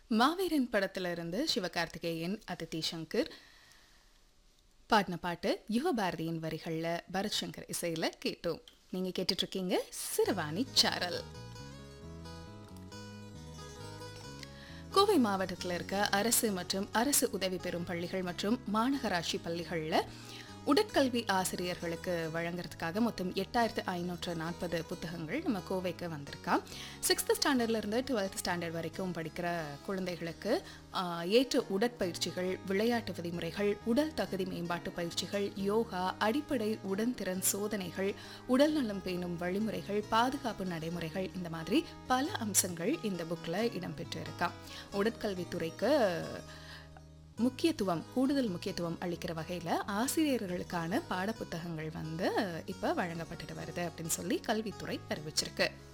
மாவீரன் படத்துல இருந்து சிவகார்த்திகேயன் அதித்தி சங்கர் பாடின பாட்டு யுவபாரதியின் வரிகளில் பரத் சங்கர் இசையில் கேட்டோம் நீங்கள் கேட்டுட்ருக்கீங்க சிறுவாணி சாரல் கோவை மாவட்டத்தில் இருக்க அரசு மற்றும் அரசு உதவி பெறும் பள்ளிகள் மற்றும் மாநகராட்சி பள்ளிகளில் உடற்கல்வி ஆசிரியர்களுக்கு வழங்குறதுக்காக மொத்தம் எட்டாயிரத்து ஐநூற்று நாற்பது புத்தகங்கள் நம்ம கோவைக்கு வந்திருக்கான் சிக்ஸ்த் ஸ்டாண்டர்ட்லேருந்து டுவெல்த் ஸ்டாண்டர்ட் வரைக்கும் படிக்கிற குழந்தைகளுக்கு ஆஹ், ஏற்ற உடற்பயிற்சிகள் விளையாட்டு விதிமுறைகள் உடல் தகுதி மேம்பாட்டு பயிற்சிகள் யோகா அடிப்படை உடன்திறன் சோதனைகள் உடல் நலம் பேணும் வழிமுறைகள் பாதுகாப்பு நடைமுறைகள் இந்த மாதிரி பல அம்சங்கள் இந்த புக்கில் இடம்பெற்று இருக்கான் உடற்கல்வித்துறைக்கு முக்கியத்துவம் கூடுதல் முக்கியத்துவம் அளிக்கிற வகையில் ஆசிரியர்களுக்கான பாடப்புத்தகங்கள் வந்து இப்போ வழங்கப்பட்டுட்டு வருது அப்படின்னு சொல்லி கல்வித்துறை அறிவிச்சிருக்கு